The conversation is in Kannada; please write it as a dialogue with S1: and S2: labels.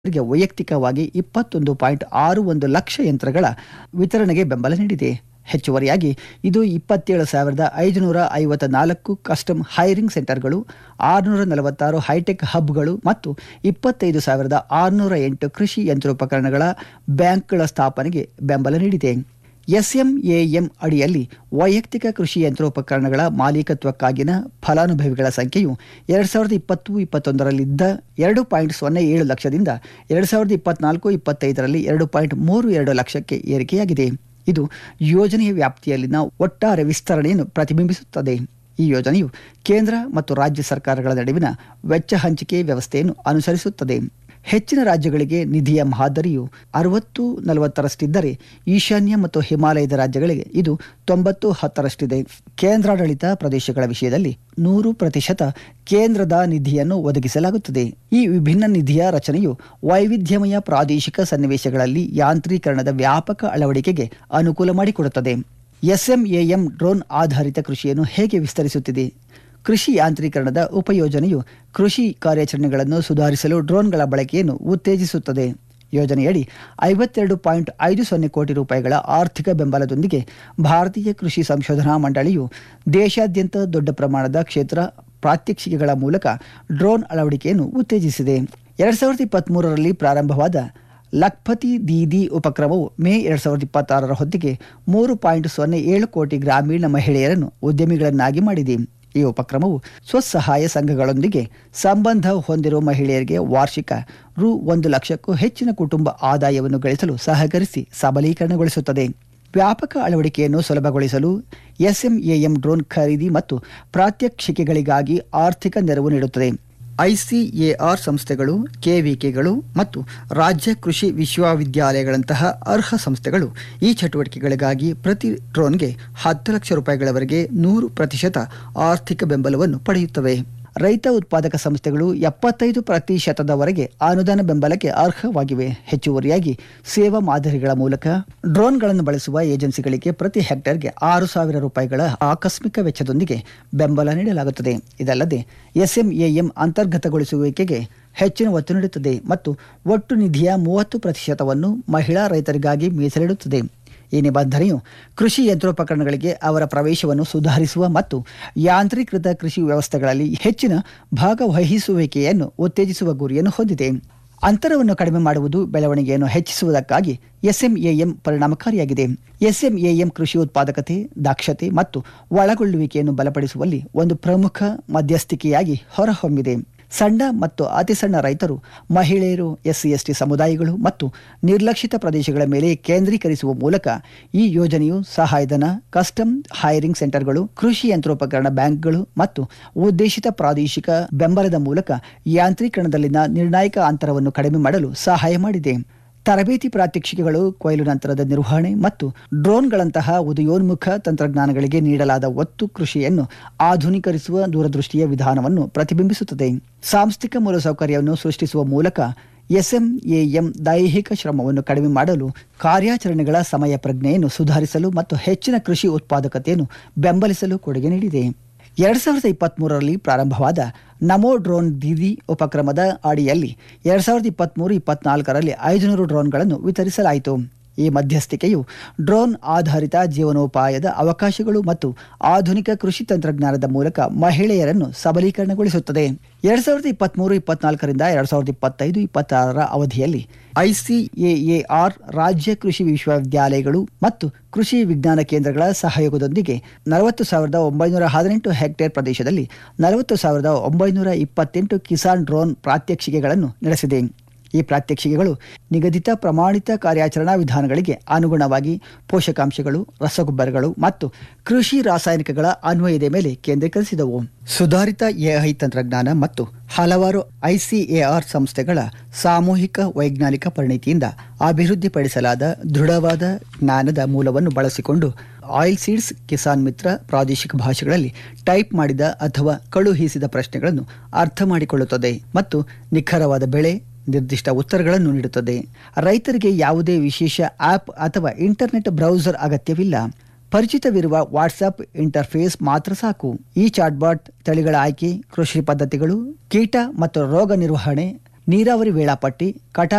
S1: ಗೆ ವೈಯಕ್ತಿಕವಾಗಿ ಇಪ್ಪತ್ತೊಂದು ಪಾಯಿಂಟ್ ಆರು ಒಂದು ಲಕ್ಷ ಯಂತ್ರಗಳ ವಿತರಣೆಗೆ ಬೆಂಬಲ ನೀಡಿದೆ ಹೆಚ್ಚುವರಿಯಾಗಿ ಇದು ಇಪ್ಪತ್ತೇಳು ಸಾವಿರದ ಐದುನೂರ ಐವತ್ತ ನಾಲ್ಕು ಕಸ್ಟಮ್ ಹೈರಿಂಗ್ ಸೆಂಟರ್ಗಳು ಆರುನೂರ ನಲವತ್ತಾರು ಹೈಟೆಕ್ ಹಬ್ಗಳು ಮತ್ತು ಇಪ್ಪತ್ತೈದು ಸಾವಿರದ ಆರುನೂರ ಎಂಟು ಕೃಷಿ ಯಂತ್ರೋಪಕರಣಗಳ ಬ್ಯಾಂಕ್ಗಳ ಸ್ಥಾಪನೆಗೆ ಬೆಂಬಲ ನೀಡಿದೆ ಎಸ್ಎಂಎಎಂ ಅಡಿಯಲ್ಲಿ ವೈಯಕ್ತಿಕ ಕೃಷಿ ಯಂತ್ರೋಪಕರಣಗಳ ಮಾಲೀಕತ್ವಕ್ಕಾಗಿನ ಫಲಾನುಭವಿಗಳ ಸಂಖ್ಯೆಯು ಎರಡು ಸಾವಿರದ ಇಪ್ಪತ್ತು ಇಪ್ಪತ್ತೊಂದರಲ್ಲಿದ್ದ ಎರಡು ಪಾಯಿಂಟ್ ಸೊನ್ನೆ ಏಳು ಲಕ್ಷದಿಂದ ಎರಡು ಸಾವಿರದ ಇಪ್ಪತ್ನಾಲ್ಕು ಇಪ್ಪತ್ತೈದರಲ್ಲಿ ಎರಡು ಪಾಯಿಂಟ್ ಮೂರು ಎರಡು ಲಕ್ಷಕ್ಕೆ ಏರಿಕೆಯಾಗಿದೆ ಇದು ಯೋಜನೆಯ ವ್ಯಾಪ್ತಿಯಲ್ಲಿನ ಒಟ್ಟಾರೆ ವಿಸ್ತರಣೆಯನ್ನು ಪ್ರತಿಬಿಂಬಿಸುತ್ತದೆ ಈ ಯೋಜನೆಯು ಕೇಂದ್ರ ಮತ್ತು ರಾಜ್ಯ ಸರ್ಕಾರಗಳ ನಡುವಿನ ವೆಚ್ಚ ಹಂಚಿಕೆ ವ್ಯವಸ್ಥೆಯನ್ನು ಅನುಸರಿಸುತ್ತದೆ ಹೆಚ್ಚಿನ ರಾಜ್ಯಗಳಿಗೆ ನಿಧಿಯ ಮಾದರಿಯು ಅರವತ್ತು ನಲವತ್ತರಷ್ಟಿದ್ದರೆ ಈಶಾನ್ಯ ಮತ್ತು ಹಿಮಾಲಯದ ರಾಜ್ಯಗಳಿಗೆ ಇದು ತೊಂಬತ್ತು ಹತ್ತರಷ್ಟಿದೆ ಕೇಂದ್ರಾಡಳಿತ ಪ್ರದೇಶಗಳ ವಿಷಯದಲ್ಲಿ ನೂರು ಪ್ರತಿಶತ ಕೇಂದ್ರದ ನಿಧಿಯನ್ನು ಒದಗಿಸಲಾಗುತ್ತದೆ ಈ ವಿಭಿನ್ನ ನಿಧಿಯ ರಚನೆಯು ವೈವಿಧ್ಯಮಯ ಪ್ರಾದೇಶಿಕ ಸನ್ನಿವೇಶಗಳಲ್ಲಿ ಯಾಂತ್ರೀಕರಣದ ವ್ಯಾಪಕ ಅಳವಡಿಕೆಗೆ ಅನುಕೂಲ ಮಾಡಿಕೊಡುತ್ತದೆ ಎಸ್ಎಂಎಎಂ ಡ್ರೋನ್ ಆಧಾರಿತ ಕೃಷಿಯನ್ನು ಹೇಗೆ ವಿಸ್ತರಿಸುತ್ತಿದೆ ಕೃಷಿ ಯಾಂತ್ರೀಕರಣದ ಉಪಯೋಜನೆಯು ಕೃಷಿ ಕಾರ್ಯಾಚರಣೆಗಳನ್ನು ಸುಧಾರಿಸಲು ಡ್ರೋನ್ಗಳ ಬಳಕೆಯನ್ನು ಉತ್ತೇಜಿಸುತ್ತದೆ ಯೋಜನೆಯಡಿ ಐವತ್ತೆರಡು ಪಾಯಿಂಟ್ ಐದು ಸೊನ್ನೆ ಕೋಟಿ ರೂಪಾಯಿಗಳ ಆರ್ಥಿಕ ಬೆಂಬಲದೊಂದಿಗೆ ಭಾರತೀಯ ಕೃಷಿ ಸಂಶೋಧನಾ ಮಂಡಳಿಯು ದೇಶಾದ್ಯಂತ ದೊಡ್ಡ ಪ್ರಮಾಣದ ಕ್ಷೇತ್ರ ಪ್ರಾತ್ಯಕ್ಷಿಕೆಗಳ ಮೂಲಕ ಡ್ರೋನ್ ಅಳವಡಿಕೆಯನ್ನು ಉತ್ತೇಜಿಸಿದೆ ಎರಡ್ ಸಾವಿರದ ಇಪ್ಪತ್ತ್ಮೂರರಲ್ಲಿ ಪ್ರಾರಂಭವಾದ ಲಖ್ಪತಿ ದೀದಿ ಉಪಕ್ರಮವು ಮೇ ಎರಡ್ ಸಾವಿರದ ಇಪ್ಪತ್ತಾರರ ಹೊತ್ತಿಗೆ ಮೂರು ಪಾಯಿಂಟ್ ಸೊನ್ನೆ ಏಳು ಕೋಟಿ ಗ್ರಾಮೀಣ ಮಹಿಳೆಯರನ್ನು ಉದ್ಯಮಿಗಳನ್ನಾಗಿ ಮಾಡಿದೆ ಈ ಉಪಕ್ರಮವು ಸ್ವಸಹಾಯ ಸಂಘಗಳೊಂದಿಗೆ ಸಂಬಂಧ ಹೊಂದಿರುವ ಮಹಿಳೆಯರಿಗೆ ವಾರ್ಷಿಕ ರು ಒಂದು ಲಕ್ಷಕ್ಕೂ ಹೆಚ್ಚಿನ ಕುಟುಂಬ ಆದಾಯವನ್ನು ಗಳಿಸಲು ಸಹಕರಿಸಿ ಸಬಲೀಕರಣಗೊಳಿಸುತ್ತದೆ ವ್ಯಾಪಕ ಅಳವಡಿಕೆಯನ್ನು ಸುಲಭಗೊಳಿಸಲು ಎಸ್ಎಂಎಎಂ ಡ್ರೋನ್ ಖರೀದಿ ಮತ್ತು ಪ್ರಾತ್ಯಕ್ಷಿಕೆಗಳಿಗಾಗಿ ಆರ್ಥಿಕ ನೆರವು ನೀಡುತ್ತದೆ ಐಸಿಎಆರ್ ಸಂಸ್ಥೆಗಳು ಕೆವಿಕೆಗಳು ಮತ್ತು ರಾಜ್ಯ ಕೃಷಿ ವಿಶ್ವವಿದ್ಯಾಲಯಗಳಂತಹ ಅರ್ಹ ಸಂಸ್ಥೆಗಳು ಈ ಚಟುವಟಿಕೆಗಳಿಗಾಗಿ ಪ್ರತಿ ಡ್ರೋನ್ಗೆ ಹತ್ತು ಲಕ್ಷ ರೂಪಾಯಿಗಳವರೆಗೆ ನೂರು ಪ್ರತಿಶತ ಆರ್ಥಿಕ ಬೆಂಬಲವನ್ನು ಪಡೆಯುತ್ತವೆ ರೈತ ಉತ್ಪಾದಕ ಸಂಸ್ಥೆಗಳು ಎಪ್ಪತ್ತೈದು ಪ್ರತಿಶತದವರೆಗೆ ಅನುದಾನ ಬೆಂಬಲಕ್ಕೆ ಅರ್ಹವಾಗಿವೆ ಹೆಚ್ಚುವರಿಯಾಗಿ ಸೇವಾ ಮಾದರಿಗಳ ಮೂಲಕ ಡ್ರೋನ್ಗಳನ್ನು ಬಳಸುವ ಏಜೆನ್ಸಿಗಳಿಗೆ ಪ್ರತಿ ಹೆಕ್ಟೇರ್ಗೆ ಆರು ಸಾವಿರ ರೂಪಾಯಿಗಳ ಆಕಸ್ಮಿಕ ವೆಚ್ಚದೊಂದಿಗೆ ಬೆಂಬಲ ನೀಡಲಾಗುತ್ತದೆ ಇದಲ್ಲದೆ ಎಸ್ಎಂಎಎಂ ಅಂತರ್ಗತಗೊಳಿಸುವಿಕೆಗೆ ಹೆಚ್ಚಿನ ಒತ್ತು ನೀಡುತ್ತದೆ ಮತ್ತು ಒಟ್ಟು ನಿಧಿಯ ಮೂವತ್ತು ಪ್ರತಿಶತವನ್ನು ಮಹಿಳಾ ರೈತರಿಗಾಗಿ ಮೀಸಲಿಡುತ್ತದೆ ಈ ನಿಬಂಧನೆಯು ಕೃಷಿ ಯಂತ್ರೋಪಕರಣಗಳಿಗೆ ಅವರ ಪ್ರವೇಶವನ್ನು ಸುಧಾರಿಸುವ ಮತ್ತು ಯಾಂತ್ರೀಕೃತ ಕೃಷಿ ವ್ಯವಸ್ಥೆಗಳಲ್ಲಿ ಹೆಚ್ಚಿನ ಭಾಗವಹಿಸುವಿಕೆಯನ್ನು ಉತ್ತೇಜಿಸುವ ಗುರಿಯನ್ನು ಹೊಂದಿದೆ ಅಂತರವನ್ನು ಕಡಿಮೆ ಮಾಡುವುದು ಬೆಳವಣಿಗೆಯನ್ನು ಹೆಚ್ಚಿಸುವುದಕ್ಕಾಗಿ ಎಸ್ಎಂಎಎಂ ಪರಿಣಾಮಕಾರಿಯಾಗಿದೆ ಎಸ್ಎಂಎಎಂ ಕೃಷಿ ಉತ್ಪಾದಕತೆ ದಕ್ಷತೆ ಮತ್ತು ಒಳಗೊಳ್ಳುವಿಕೆಯನ್ನು ಬಲಪಡಿಸುವಲ್ಲಿ ಒಂದು ಪ್ರಮುಖ ಮಧ್ಯಸ್ಥಿಕೆಯಾಗಿ ಹೊರಹೊಮ್ಮಿದೆ ಸಣ್ಣ ಮತ್ತು ಅತಿ ಸಣ್ಣ ರೈತರು ಮಹಿಳೆಯರು ಎಸ್ಸಿ ಎಸ್ಟಿ ಸಮುದಾಯಗಳು ಮತ್ತು ನಿರ್ಲಕ್ಷಿತ ಪ್ರದೇಶಗಳ ಮೇಲೆ ಕೇಂದ್ರೀಕರಿಸುವ ಮೂಲಕ ಈ ಯೋಜನೆಯು ಸಹಾಯಧನ ಕಸ್ಟಮ್ ಹೈರಿಂಗ್ ಸೆಂಟರ್ಗಳು ಕೃಷಿ ಯಂತ್ರೋಪಕರಣ ಬ್ಯಾಂಕ್ಗಳು ಮತ್ತು ಉದ್ದೇಶಿತ ಪ್ರಾದೇಶಿಕ ಬೆಂಬಲದ ಮೂಲಕ ಯಾಂತ್ರೀಕರಣದಲ್ಲಿನ ನಿರ್ಣಾಯಕ ಅಂತರವನ್ನು ಕಡಿಮೆ ಮಾಡಲು ಸಹಾಯ ಮಾಡಿದೆ ತರಬೇತಿ ಪ್ರಾತ್ಯಕ್ಷಿಕೆಗಳು ಕೊಯ್ಲು ನಂತರದ ನಿರ್ವಹಣೆ ಮತ್ತು ಡ್ರೋನ್ಗಳಂತಹ ಉದಯೋನ್ಮುಖ ತಂತ್ರಜ್ಞಾನಗಳಿಗೆ ನೀಡಲಾದ ಒತ್ತು ಕೃಷಿಯನ್ನು ಆಧುನೀಕರಿಸುವ ದೂರದೃಷ್ಟಿಯ ವಿಧಾನವನ್ನು ಪ್ರತಿಬಿಂಬಿಸುತ್ತದೆ ಸಾಂಸ್ಥಿಕ ಮೂಲಸೌಕರ್ಯವನ್ನು ಸೃಷ್ಟಿಸುವ ಮೂಲಕ ಎಸ್ಎಂಎಎಂ ದೈಹಿಕ ಶ್ರಮವನ್ನು ಕಡಿಮೆ ಮಾಡಲು ಕಾರ್ಯಾಚರಣೆಗಳ ಸಮಯ ಪ್ರಜ್ಞೆಯನ್ನು ಸುಧಾರಿಸಲು ಮತ್ತು ಹೆಚ್ಚಿನ ಕೃಷಿ ಉತ್ಪಾದಕತೆಯನ್ನು ಬೆಂಬಲಿಸಲು ಕೊಡುಗೆ ನೀಡಿದೆ ಎರಡ್ ಸಾವಿರದ ಇಪ್ಪತ್ಮೂರರಲ್ಲಿ ಪ್ರಾರಂಭವಾದ ನಮೋ ಡ್ರೋನ್ ದೀದಿ ಉಪಕ್ರಮದ ಅಡಿಯಲ್ಲಿ ಎರಡ್ ಸಾವಿರದ ಇಪ್ಪತ್ಮೂರು ಇಪ್ಪತ್ನಾಲ್ಕರಲ್ಲಿ ಐದುನೂರು ಡ್ರೋನ್ಗಳನ್ನು ವಿತರಿಸಲಾಯಿತು ಈ ಮಧ್ಯಸ್ಥಿಕೆಯು ಡ್ರೋನ್ ಆಧಾರಿತ ಜೀವನೋಪಾಯದ ಅವಕಾಶಗಳು ಮತ್ತು ಆಧುನಿಕ ಕೃಷಿ ತಂತ್ರಜ್ಞಾನದ ಮೂಲಕ ಮಹಿಳೆಯರನ್ನು ಸಬಲೀಕರಣಗೊಳಿಸುತ್ತದೆ ಎರಡ್ ಸಾವಿರದ ಇಪ್ಪತ್ಮೂರು ಇಪ್ಪತ್ನಾಲ್ಕರಿಂದ ಎರಡ್ ಸಾವಿರದ ಇಪ್ಪತ್ತೈದು ಇಪ್ಪತ್ತಾರರ ಅವಧಿಯಲ್ಲಿ ಐಸಿಎಎಆರ್ ರಾಜ್ಯ ಕೃಷಿ ವಿಶ್ವವಿದ್ಯಾಲಯಗಳು ಮತ್ತು ಕೃಷಿ ವಿಜ್ಞಾನ ಕೇಂದ್ರಗಳ ಸಹಯೋಗದೊಂದಿಗೆ ನಲವತ್ತು ಸಾವಿರದ ಒಂಬೈನೂರ ಹದಿನೆಂಟು ಹೆಕ್ಟೇರ್ ಪ್ರದೇಶದಲ್ಲಿ ನಲವತ್ತು ಸಾವಿರದ ಒಂಬೈನೂರ ಇಪ್ಪತ್ತೆಂಟು ಕಿಸಾನ್ ಡ್ರೋನ್ ಪ್ರಾತ್ಯಕ್ಷಿಕೆಗಳನ್ನು ನಡೆಸಿದೆ ಈ ಪ್ರಾತ್ಯಕ್ಷಿಕೆಗಳು ನಿಗದಿತ ಪ್ರಮಾಣಿತ ಕಾರ್ಯಾಚರಣಾ ವಿಧಾನಗಳಿಗೆ ಅನುಗುಣವಾಗಿ ಪೋಷಕಾಂಶಗಳು ರಸಗೊಬ್ಬರಗಳು ಮತ್ತು ಕೃಷಿ ರಾಸಾಯನಿಕಗಳ ಅನ್ವಯದ ಮೇಲೆ ಕೇಂದ್ರೀಕರಿಸಿದವು ಸುಧಾರಿತ ಎಐ ತಂತ್ರಜ್ಞಾನ ಮತ್ತು ಹಲವಾರು ಐಸಿಎಆರ್ ಸಂಸ್ಥೆಗಳ ಸಾಮೂಹಿಕ ವೈಜ್ಞಾನಿಕ ಪರಿಣಿತಿಯಿಂದ ಅಭಿವೃದ್ಧಿಪಡಿಸಲಾದ ದೃಢವಾದ ಜ್ಞಾನದ ಮೂಲವನ್ನು ಬಳಸಿಕೊಂಡು ಆಯಿಲ್ ಸೀಡ್ಸ್ ಕಿಸಾನ್ ಮಿತ್ರ ಪ್ರಾದೇಶಿಕ ಭಾಷೆಗಳಲ್ಲಿ ಟೈಪ್ ಮಾಡಿದ ಅಥವಾ ಕಳುಹಿಸಿದ ಪ್ರಶ್ನೆಗಳನ್ನು ಅರ್ಥ ಮಾಡಿಕೊಳ್ಳುತ್ತದೆ ಮತ್ತು ನಿಖರವಾದ ಬೆಳೆ ನಿರ್ದಿಷ್ಟ ಉತ್ತರಗಳನ್ನು ನೀಡುತ್ತದೆ ರೈತರಿಗೆ ಯಾವುದೇ ವಿಶೇಷ ಆಪ್ ಅಥವಾ ಇಂಟರ್ನೆಟ್ ಬ್ರೌಸರ್ ಅಗತ್ಯವಿಲ್ಲ ಪರಿಚಿತವಿರುವ ವಾಟ್ಸ್ಆಪ್ ಇಂಟರ್ಫೇಸ್ ಮಾತ್ರ ಸಾಕು ಈ ಚಾಟ್ಬಾಟ್ ತಳಿಗಳ ಆಯ್ಕೆ ಕೃಷಿ ಪದ್ಧತಿಗಳು ಕೀಟ ಮತ್ತು ರೋಗ ನಿರ್ವಹಣೆ ನೀರಾವರಿ ವೇಳಾಪಟ್ಟಿ ಕಟಾ